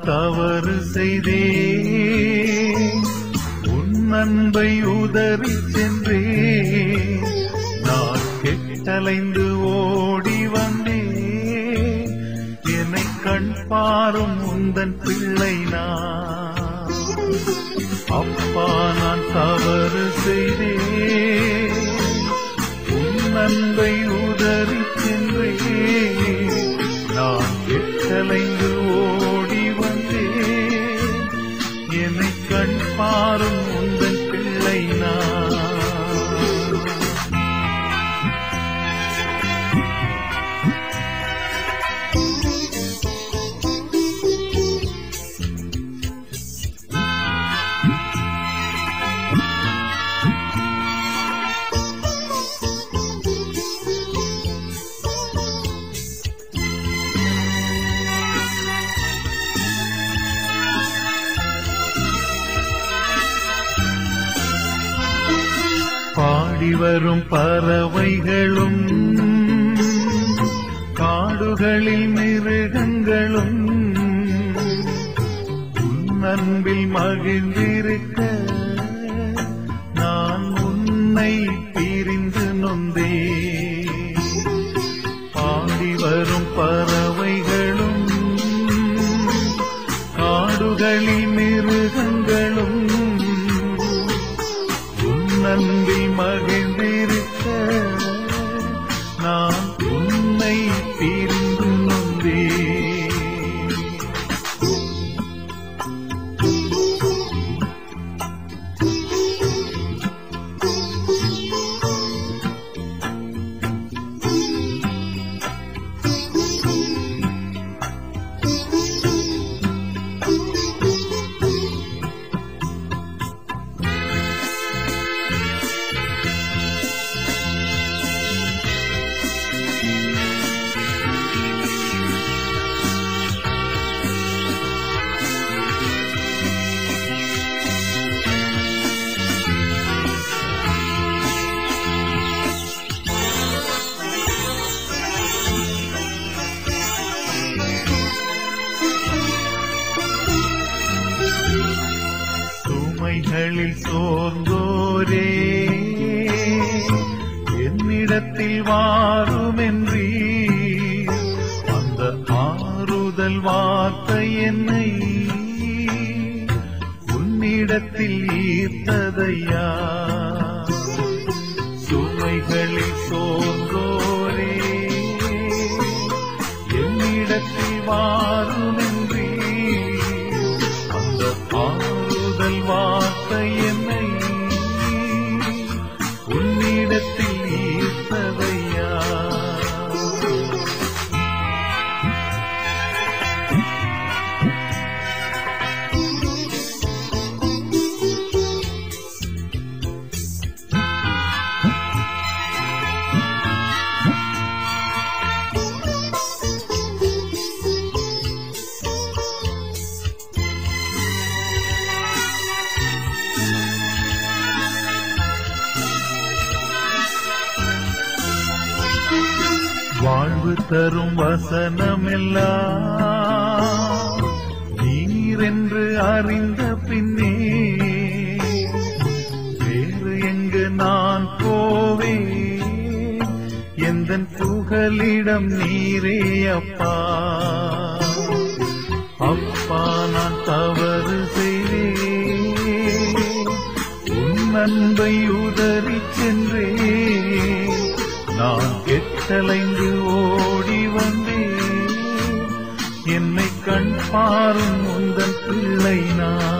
தவறு செய்தேன் உன் அன்பை உதறி சென்றேன் நான் கெட்டலைந்து ஓடி வந்தேன் என்னை கண் பாரும் உந்தன் பிள்ளை நான் அப்பா நான் தவறு செய்தேன் உன் அன்பை உதறி சென்றேன் நான் எட்டலைந்து ஓடி வந்தேன் என்னை கண் பாரும் உந்தன் பிள்ளை நான் பாடி வரும் பறவைகளும் காடுகளில் மிருகங்களும் உன் அன்பில் மகிழ்ந்திருக்க நான் உன்னை பிரிந்து நொந்தே பாடி வரும் பறவைகளும் காடுகளில் மிருகங்களும் உன்னன்பில் மகிழ்ந்திருக்க நான் உன்னை பிரிந்து நொந்தே சுமைகளில் சோர்ந்தோரே என்னிடத்தில் வாருமென்றீ அந்த ஆறுதல் வார்த்தை என்னை உன்னிடத்தில் ஈர்த்ததையா சுமைகளில் சோர்ந்தோரே என்னிடத்தில் வாருமென்றீ அந்த ஆறுதல் வார்த்தை என்னை உன்னிடத்தில் ஈர்த்ததையா வாழ்வு தரும் வசனமெல்லாம் நீரென்று அறிந்த பின்னே வேறு எங்கு நான் போவே எந்த புகலிடம் நீரே அப்பா அப்பா நான் தவறு செய்தேன் உன் அன்பை உதறி சென்றேன் நான் கெட்டலைந்து ஓடி வந்தேன் என்னை கண் பாரும் உந்தன் பிள்ளை நான்